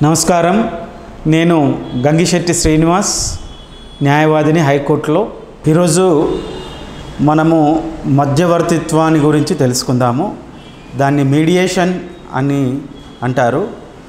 నమస్కారం నేను గంగిశెట్టి శ్రీనివాస్ న్యాయవాదిని హైకోర్టులో ఈరోజు మనము మధ్యవర్తిత్వాన్ని గురించి తెలుసుకుందాము దాన్ని మీడియేషన్ అని అంటారు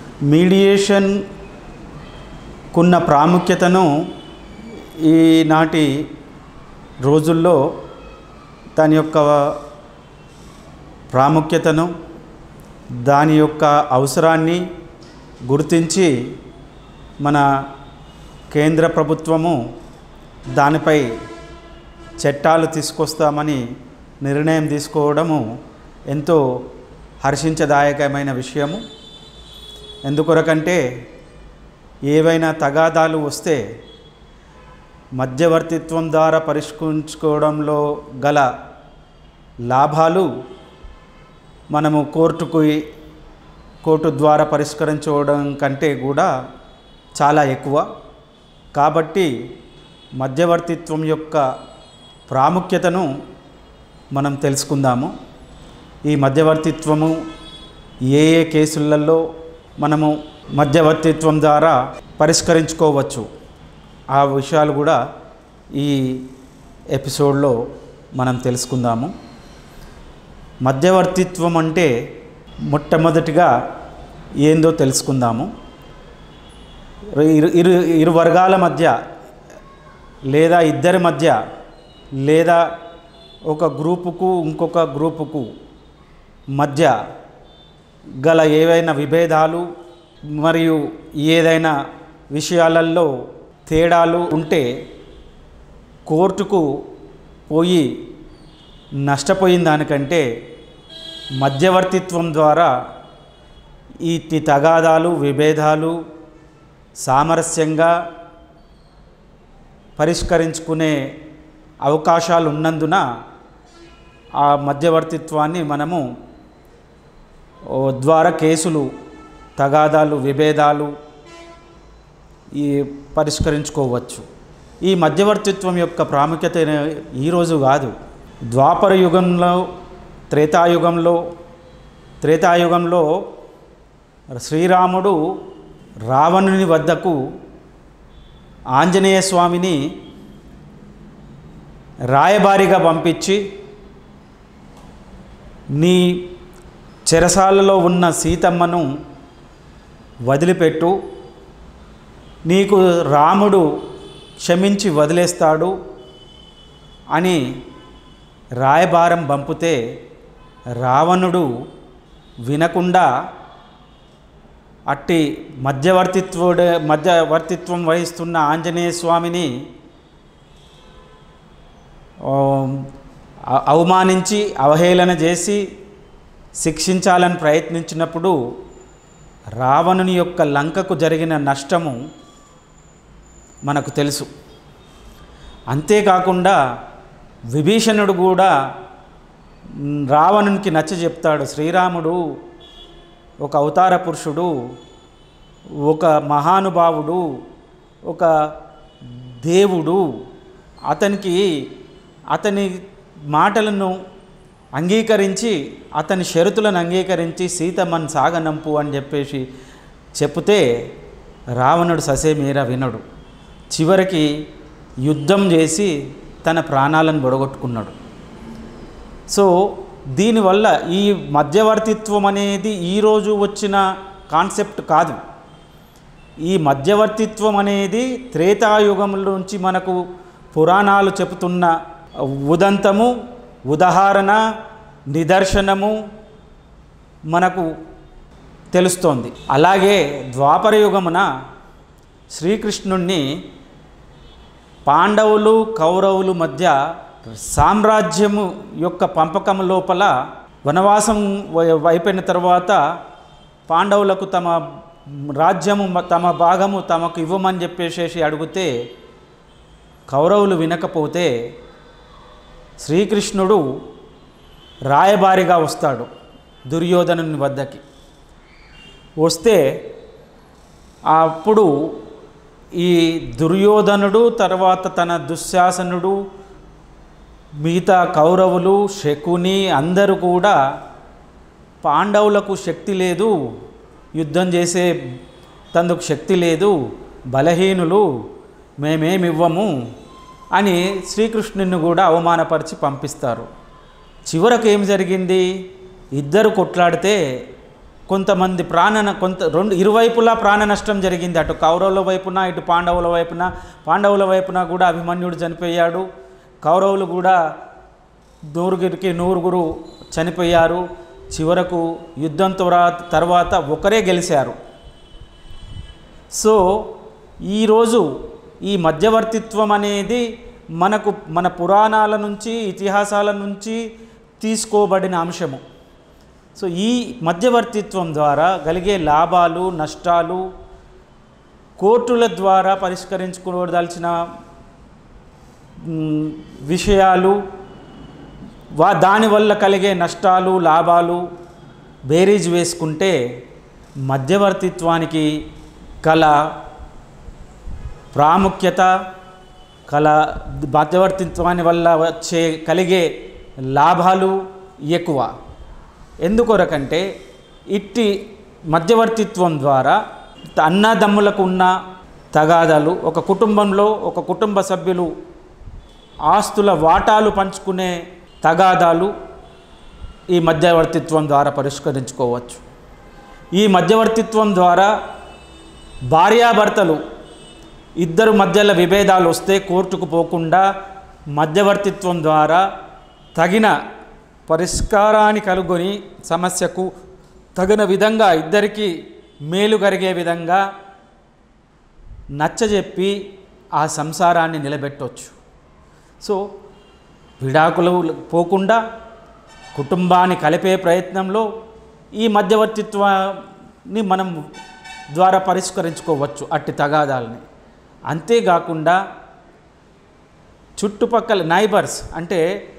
మీడియేషన్కున్న ప్రాముఖ్యతను ఈనాటి రోజుల్లో దాని యొక్క ప్రాముఖ్యతను దాని యొక్క అవసరాన్ని గుర్తించి మన కేంద్ర ప్రభుత్వము దానిపై చట్టాలు తీసుకొస్తామని నిర్ణయం తీసుకోవడము ఎంతో హర్షించదాయకమైన విషయము ఎందుకొరకంటే ఏవైనా తగాదాలు వస్తే మధ్యవర్తిత్వం ద్వారా పరిష్కరించుకోవడంలో గల లాభాలు మనము కోర్టుకు కోర్టు ద్వారా పరిష్కరించుకోవడం కంటే కూడా చాలా ఎక్కువ కాబట్టి మధ్యవర్తిత్వం యొక్క ప్రాముఖ్యతను మనం తెలుసుకుందాము ఈ మధ్యవర్తిత్వము ఏ ఏ కేసులలో మనము మధ్యవర్తిత్వం ద్వారా పరిష్కరించుకోవచ్చు ఆ విషయాలు కూడా ఈ ఎపిసోడ్లో మనం తెలుసుకుందాము మధ్యవర్తిత్వం అంటే మొట్టమొదటిగా ఏందో తెలుసుకుందాము ఇరు ఇరు ఇరు వర్గాల మధ్య లేదా ఇద్దరి మధ్య లేదా ఒక గ్రూపుకు ఇంకొక గ్రూపుకు మధ్య గల ఏవైనా విభేదాలు మరియు ఏదైనా విషయాలలో తేడాలు ఉంటే కోర్టుకు పోయి నష్టపోయిన దానికంటే మధ్యవర్తిత్వం ద్వారా ఈ తి- తగాదాలు విభేదాలు సామరస్యంగా పరిష్కరించుకునే అవకాశాలు ఉన్నందున ఆ మధ్యవర్తిత్వాన్ని మనము ఓ ద్వారా కేసులు తగాదాలు విభేదాలు ఈ పరిష్కరించుకోవచ్చు ఈ మధ్యవర్తిత్వం యొక్క ప్రాముఖ్యత ఈరోజు కాదు ద్వాపర యుగంలో త్రేతాయుగంలో త్రేతాయుగంలో శ్రీరాముడు రావణుని వద్దకు ఆంజనేయ స్వామిని రాయబారిగా పంపించి నీ చెరసాలలో ఉన్న సీతమ్మను వదిలిపెట్టు నీకు రాముడు క్షమించి వదిలేస్తాడు అని రాయబారం పంపితే రావణుడు వినకుండా అట్టి మధ్యవర్తిత్వుడు మధ్యవర్తిత్వం వహిస్తున్న ఆంజనేయ స్వామిని ఆ, అ- అవమానించి అవహేళన చేసి శిక్షించాలని ప్రయత్నించినప్పుడు రావణుని యొక్క లంకకు జరిగిన నష్టము మనకు తెలుసు అంతేకాకుండా విభీషణుడు కూడా మ్, రావణునికి నచ్చ చెప్తాడు శ్రీరాముడు ఒక అవతార పురుషుడు ఒక మహానుభావుడు ఒక దేవుడు అతనికి అతని మాటలను అంగీకరించి అతని షరతులను అంగీకరించి సీతమ్మను సాగనంపు అని చెప్పేసి చెప్తే రావణుడు ససేమీర వినడు చివరికి యుద్ధం చేసి తన ప్రాణాలను బొడగొట్టుకున్నాడు సో దీనివల్ల ఈ మధ్యవర్తిత్వం అనేది ఈరోజు వచ్చిన కాన్సెప్ట్ కాదు ఈ మధ్యవర్తిత్వం అనేది త్రేతాయుగం నుంచి మనకు పురాణాలు చెబుతున్న ఉదంతము ఉదాహరణ నిదర్శనము మనకు తెలుస్తోంది అలాగే ద్వాపర యుగమున శ్రీకృష్ణుణ్ణి పాండవులు కౌరవులు మధ్య సామ్రాజ్యము యొక్క పంపకం లోపల వనవాసం వై- అయిపోయిన తర్వాత పాండవులకు తమ రాజ్యము మ- తమ భాగము తమకు ఇవ్వమని చెప్పేసేసి అడిగితే కౌరవులు వినకపోతే శ్రీకృష్ణుడు రాయబారిగా వస్తాడు దుర్యోధనుని వద్దకి వస్తే అప్పుడు ఈ దుర్యోధనుడు తర్వాత తన దుశ్శాసనుడు మిగతా కౌరవులు శకుని అందరూ కూడా పాండవులకు శక్తి లేదు యుద్ధం చేసే తందుకు శక్తి లేదు బలహీనులు మేమేమివ్వము అని శ్రీకృష్ణుని కూడా అవమానపరిచి పంపిస్తారు చివరకు ఏం జరిగింది ఇద్దరు కొట్లాడితే కొంతమంది ప్రాణ కొంత రెండు ఇరువైపులా ప్రాణ నష్టం జరిగింది అటు కౌరవుల వైపున ఇటు పాండవుల వైపున పాండవుల వైపున కూడా అభిమన్యుడు చనిపోయాడు కౌరవులు కూడా నూరుగురికి నూరుగురు చనిపోయారు చివరకు యుద్ధం త్వర- తర్వాత ఒకరే గెలిచారు సో ఈరోజు ఈ మధ్యవర్తిత్వం అనేది మనకు మన పురాణాల నుంచి ఇతిహాసాల నుంచి తీసుకోబడిన అంశము సో ఈ మధ్యవర్తిత్వం ద్వారా కలిగే లాభాలు నష్టాలు కోర్టుల ద్వారా పరిష్కరించుకోదలిచిన మ్, విషయాలు వా దానివల్ల కలిగే నష్టాలు లాభాలు బేరీజ్ వేసుకుంటే మధ్యవర్తిత్వానికి కల ప్రాముఖ్యత కల మధ్యవర్తిత్వాన్ని వల్ల వచ్చే కలిగే లాభాలు ఎక్కువ ఎందుకొరకంటే ఇట్టి మధ్యవర్తిత్వం ద్వారా అన్నదమ్ములకు ఉన్న తగాదాలు ఒక కుటుంబంలో ఒక కుటుంబ సభ్యులు ఆస్తుల వాటాలు పంచుకునే తగాదాలు ఈ మధ్యవర్తిత్వం ద్వారా పరిష్కరించుకోవచ్చు ఈ మధ్యవర్తిత్వం ద్వారా భార్యాభర్తలు ఇద్దరు మధ్యలో విభేదాలు వస్తే కోర్టుకు పోకుండా మధ్యవర్తిత్వం ద్వారా తగిన పరిష్కారాన్ని కనుగొని సమస్యకు తగిన విధంగా ఇద్దరికి మేలు కలిగే విధంగా నచ్చజెప్పి ఆ సంసారాన్ని నిలబెట్టవచ్చు సో విడాకులు పోకుండా కుటుంబాన్ని కలిపే ప్రయత్నంలో ఈ మధ్యవర్తిత్వాన్ని మనం ద్వారా పరిష్కరించుకోవచ్చు అట్టి తగాదాలని అంతేకాకుండా చుట్టుపక్కల నైబర్స్ అంటే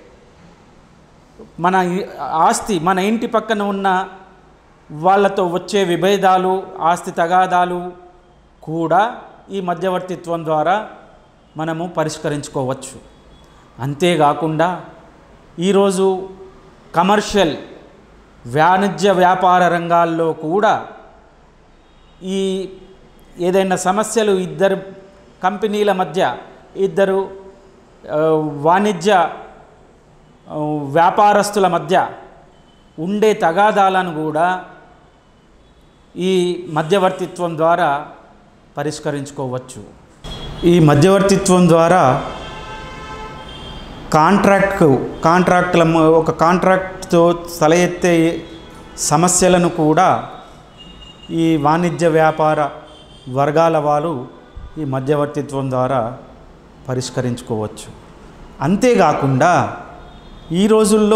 మన ఇ- ఆస్తి మన ఇంటి పక్కన ఉన్న వాళ్ళతో వచ్చే విభేదాలు ఆస్తి తగాదాలు కూడా ఈ మధ్యవర్తిత్వం ద్వారా మనము పరిష్కరించుకోవచ్చు అంతేకాకుండా ఈరోజు కమర్షియల్ వాణిజ్య వ్యాపార రంగాల్లో కూడా ఈ ఏదైనా సమస్యలు ఇద్దరు కంపెనీల మధ్య ఇద్దరు ఆ, వాణిజ్య ఆ, వ్యాపారస్తుల మధ్య ఉండే తగాదాలను కూడా ఈ మధ్యవర్తిత్వం ద్వారా పరిష్కరించుకోవచ్చు ఈ మధ్యవర్తిత్వం ద్వారా కాంట్రాక్ట్ కాంట్రాక్ట్ల మ- ఒక కాంట్రాక్ట్తో తలెత్తే సమస్యలను కూడా ఈ వాణిజ్య వ్యాపార వర్గాల వారు ఈ మధ్యవర్తిత్వం ద్వారా పరిష్కరించుకోవచ్చు అంతేకాకుండా ఈ రోజుల్లో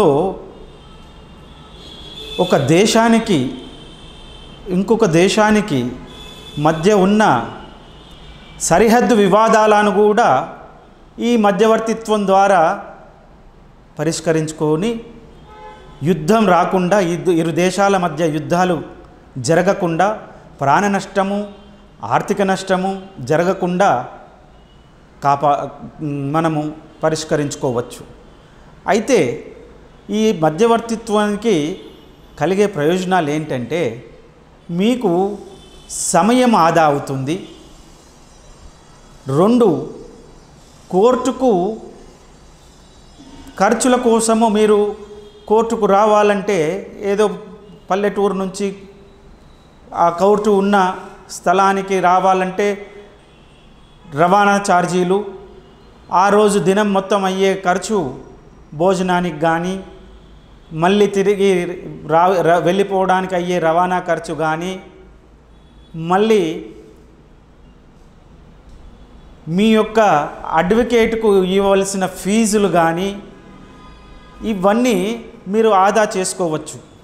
ఒక దేశానికి ఇంకొక దేశానికి మధ్య ఉన్న సరిహద్దు వివాదాలను కూడా ఈ మధ్యవర్తిత్వం ద్వారా పరిష్కరించుకొని యుద్ధం రాకుండా ఇద్దు ఇరు దేశాల మధ్య యుద్ధాలు జరగకుండా ప్రాణ నష్టము ఆర్థిక నష్టము జరగకుండా కాపా మనము పరిష్కరించుకోవచ్చు అయితే ఈ మధ్యవర్తిత్వానికి కలిగే ప్రయోజనాలు ఏంటంటే మీకు సమయం ఆదా అవుతుంది రెండు కోర్టుకు ఖర్చుల కోసము మీరు కోర్టుకు రావాలంటే ఏదో పల్లెటూరు నుంచి ఆ కోర్టు ఉన్న స్థలానికి రావాలంటే రవాణా ఛార్జీలు ఆ రోజు దినం మొత్తం అయ్యే ఖర్చు భోజనానికి కానీ మళ్ళీ తిరిగి రా ర- వెళ్ళిపోవడానికి అయ్యే రవాణా ఖర్చు కానీ మళ్ళీ మీ యొక్క అడ్వకేట్కు ఇవ్వవలసిన ఫీజులు కానీ ఇవన్నీ మీరు ఆదా చేసుకోవచ్చు